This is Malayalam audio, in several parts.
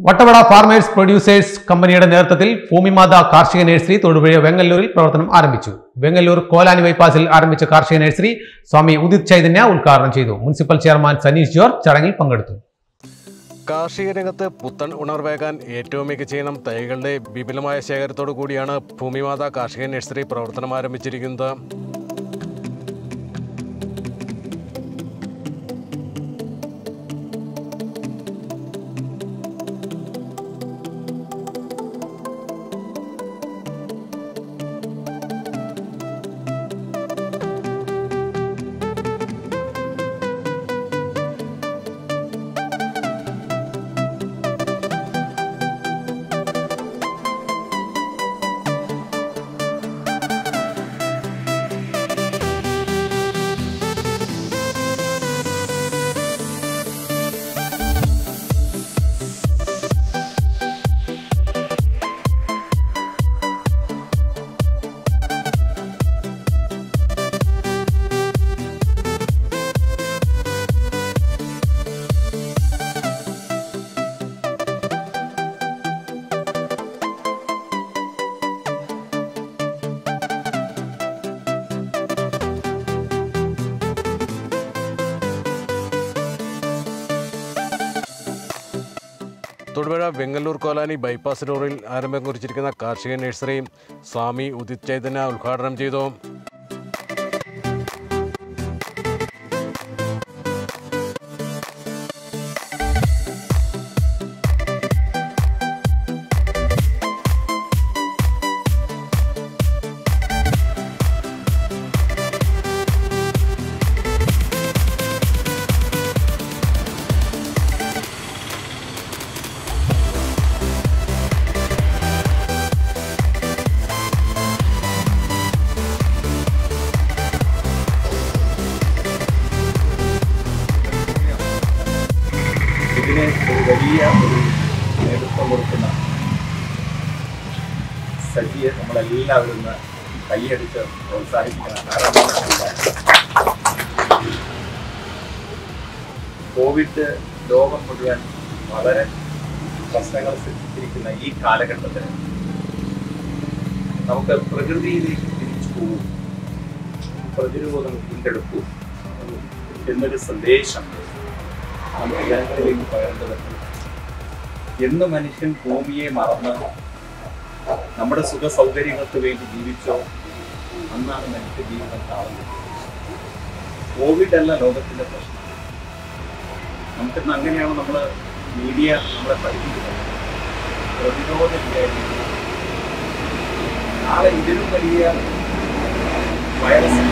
വട്ടവട ഫാർമേഴ്സ് പ്രൊഡ്യൂസേഴ്സ് കമ്പനിയുടെ നേതൃത്വത്തിൽ ഭൂമിമാത കാർഷിക നഴ്സറി തൊടുപുഴ വെങ്ങല്ലൂരിൽ പ്രവർത്തനം ആരംഭിച്ചു വെങ്ങല്ലൂർ കോലാനി ബൈപ്പാസിൽ ആരംഭിച്ച കാർഷിക നഴ്സറി സ്വാമി ഉദിത് ചൈതന്യ ഉദ്ഘാടനം ചെയ്തു മുനിസിപ്പൽ ചെയർമാൻ സനീഷ് ജോർജ് ചടങ്ങിൽ പങ്കെടുത്തു കാർഷിക രംഗത്ത് പുത്തൻ ഉണർവേകാൻ ഏറ്റവും മികച്ച ഇനം തൈകളുടെ വിപുലമായ ശേഖരത്തോടു കൂടിയാണ് ഭൂമിമാത കാർഷിക നഴ്സറി പ്രവർത്തനം ആരംഭിച്ചിരിക്കുന്നത് തൊടുപുഴ വെങ്ങല്ലൂർ കോലാനി ബൈപ്പാസ് റോഡിൽ ആരംഭം കുറിച്ചിരിക്കുന്ന കാർഷിക നഴ്സറി സ്വാമി ഉദിത് ചൈതന്യ ഉദ്ഘാടനം ചെയ്തു ഇതിന് ഒരു വലിയ ഒരു നേതൃത്വം കൊടുക്കുന്ന സജിയെ നമ്മളെല്ലാവരും ഒന്ന് കൈയടിച്ച് പ്രോത്സാഹിപ്പിക്കണം കാരണം കോവിഡ് ലോകം മുഴുവൻ വളരെ പ്രശ്നങ്ങൾ സൃഷ്ടിച്ചിരിക്കുന്ന ഈ കാലഘട്ടത്തിൽ നമുക്ക് പ്രകൃതിയിലേക്ക് തിരിച്ചു പോകും പ്രതിരോധം വീണ്ടെടുക്കൂ എന്നൊരു സന്ദേശം നമുക്ക് ജനങ്ങളിലേക്ക് പകരേണ്ടതുണ്ട് എന്ന് മനുഷ്യൻ ഭൂമിയെ മറന്ന് നമ്മുടെ സുഖ സൗകര്യങ്ങൾക്ക് വേണ്ടി ജീവിച്ചോ അന്നാണ് മനുഷ്യ ജീവിതം താഴ്ന്നത് കോവിഡ് അല്ല ലോകത്തിന്റെ പ്രശ്നം നമുക്കിന്ന് അങ്ങനെയാണ് നമ്മൾ മീഡിയ നമ്മളെ പഠിപ്പിക്കുന്നത് പ്രതിരോധമില്ലായിരുന്നു നാളെ ഇതിലും വലിയ വൈറസ്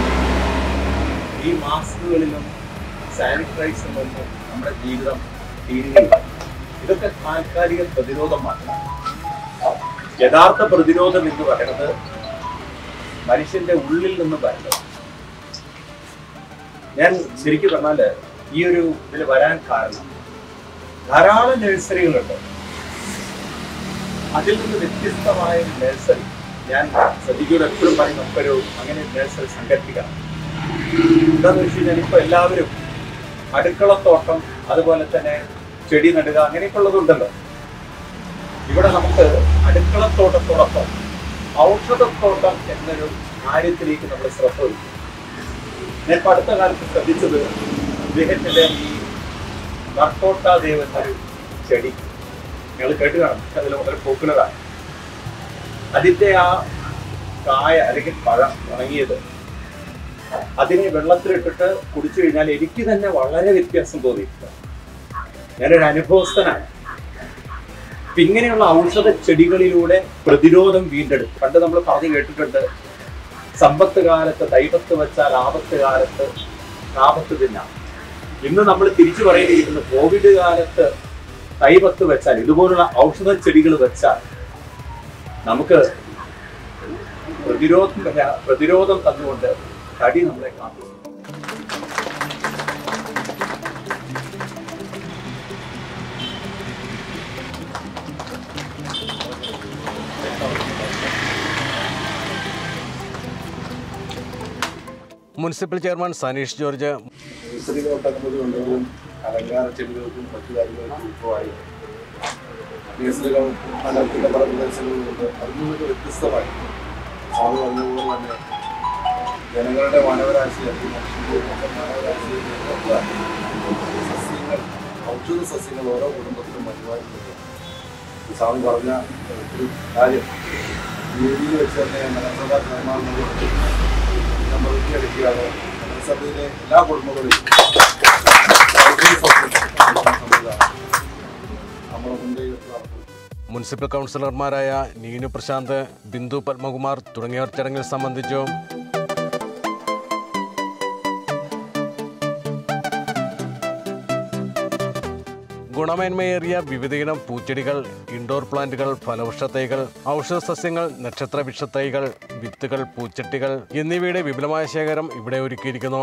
ഈ മാസ്കുകളിലും സാനിറ്റൈസറിലൊന്നും നമ്മുടെ ജീവിതം തീരുകയില്ല ഇതൊക്കെ താൽക്കാലിക പ്രതിരോധം മാത്രം യഥാർത്ഥ പ്രതിരോധം എന്ന് പറയുന്നത് മനുഷ്യന്റെ ഉള്ളിൽ നിന്ന് വരുന്നത് ഞാൻ ശരിക്കും പറഞ്ഞാല് ഈ ഒരു ഇതിൽ വരാൻ കാരണം ധാരാളം നഴ്സറികളുണ്ട് അതിൽ നിന്ന് വ്യത്യസ്തമായ ഒരു നഴ്സറി ഞാൻ സജിയോട് എപ്പോഴും പറയും നമുക്കൊരു അങ്ങനെ ഒരു നഴ്സറി സങ്കല്പിക്കണം എന്താന്ന് വെച്ച് കഴിഞ്ഞാൽ ഇപ്പൊ എല്ലാവരും അടുക്കളത്തോട്ടം അതുപോലെ തന്നെ ചെടി നടുക അങ്ങനെയൊക്കെ ഉള്ളതുണ്ടല്ലോ ഇവിടെ നമുക്ക് അടുക്കളത്തോട്ടത്തോടൊപ്പം ഔഷധത്തോട്ടം എന്നൊരു കാര്യത്തിലേക്ക് നമ്മൾ ശ്രദ്ധ വയ്ക്കും ഞാൻ ഇപ്പൊ അടുത്ത കാലത്ത് ശ്രദ്ധിച്ചത് അദ്ദേഹത്തിന്റെ ഈ നർക്കോട്ടാദേവ് എന്നൊരു ചെടി നിങ്ങൾ കേട്ട് കാണും അതിൽ വളരെ പോപ്പുലറാണ് അതിന്റെ ആ കായ അല്ലെങ്കിൽ പഴം ഉണങ്ങിയത് അതിനെ വെള്ളത്തിലിട്ടിട്ട് കുടിച്ചു കഴിഞ്ഞാൽ എനിക്ക് തന്നെ വളരെ വ്യത്യാസം തോന്നിയിട്ടുണ്ട് ഞാനൊരു അനുഭവസ്ഥനാണ് അപ്പൊ ഇങ്ങനെയുള്ള ഔഷധ ചെടികളിലൂടെ പ്രതിരോധം വീണ്ടെടുക്കും പണ്ട് നമ്മൾ പറഞ്ഞു കേട്ടിട്ടുണ്ട് സമ്പത്ത് കാലത്ത് തൈപത്ത് വെച്ചാൽ ആപത്ത് കാലത്ത് ആപത്ത് തിന്നാം ഇന്ന് നമ്മൾ തിരിച്ചു പറയേണ്ടിയിരിക്കുന്നു കോവിഡ് കാലത്ത് തൈപത്ത് വെച്ചാൽ ഇതുപോലുള്ള ഔഷധ ചെടികൾ വെച്ചാൽ നമുക്ക് പ്രതിരോധം പ്രതിരോധം തന്നുകൊണ്ട് തടി നമ്മളെ കാത്തു മുനിസിപ്പൽ ചെയർമാൻ സനീഷ് ജോർജ് നഴ്സറികൾ ഉണ്ടാക്കുന്നത് കൊണ്ടും അലങ്കാര ചെടികൾക്കും മറ്റു കാര്യങ്ങൾക്കും ഇപ്പോൾ ആയി കേസുകൾ നഗരത്തിൻ്റെ പല പ്രദേശങ്ങളിലുണ്ട് അതിൽ നിന്നൊക്കെ വ്യത്യസ്തമായി സ്വാമി പറഞ്ഞതുപോലെ തന്നെ ജനങ്ങളുടെ മാനവരാശി അല്ലെങ്കിൽ മനുഷ്യൻ്റെ ഒക്കെ മാനവരാശിയെ നിലനിർത്താൻ സസ്യങ്ങൾ ഔഷധ സസ്യങ്ങൾ ഓരോ കുടുംബത്തിലും മരുവായിട്ടുണ്ട് സ്വാമി പറഞ്ഞ ഒരു കാര്യം ഈ രീതിയിൽ വെച്ച് തന്നെ നഗരസഭാ നിർമ്മാണം നമ്മൾ എടുക്കുകയാണ് നഗരസഭയിലെ എല്ലാ കുടുംബങ്ങളിലും ഔഷധ സസ്യം സംവിധാനം നമ്മുടെ മുൻകൈ നടത്തും മുനിസിപ്പൽ കൗൺസിലർമാരായ നീനു പ്രശാന്ത് ബിന്ദു പത്മകുമാർ തുടങ്ങിയവർ ചടങ്ങിൽ സംബന്ധിച്ചു ഗുണമേന്മയേറിയ വിവിധയിനം പൂച്ചെടികൾ ഇൻഡോർ പ്ലാന്റുകൾ ഫലവൃക്ഷ തൈകൾ ഔഷധ സസ്യങ്ങൾ നക്ഷത്ര വൃക്ഷത്തൈകൾ വിത്തുകൾ പൂച്ചട്ടികൾ എന്നിവയുടെ വിപുലമായ ശേഖരം ഇവിടെ ഒരുക്കിയിരിക്കുന്നു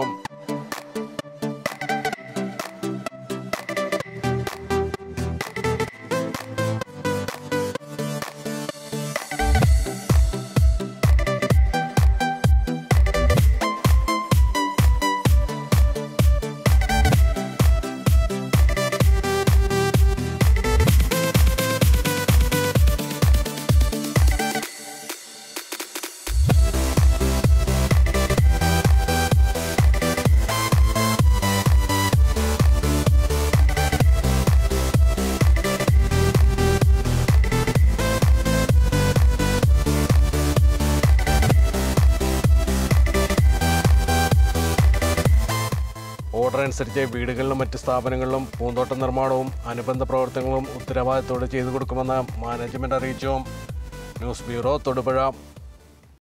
ഓർഡർ അനുസരിച്ച് വീടുകളിലും മറ്റ് സ്ഥാപനങ്ങളിലും പൂന്തോട്ട നിർമ്മാണവും അനുബന്ധ പ്രവർത്തനങ്ങളും ഉത്തരവാദിത്തോടെ ചെയ്തു കൊടുക്കുമെന്ന് മാനേജ്മെന്റ് അറിയിച്ചു ന്യൂസ് ബ്യൂറോ തൊടുപുഴ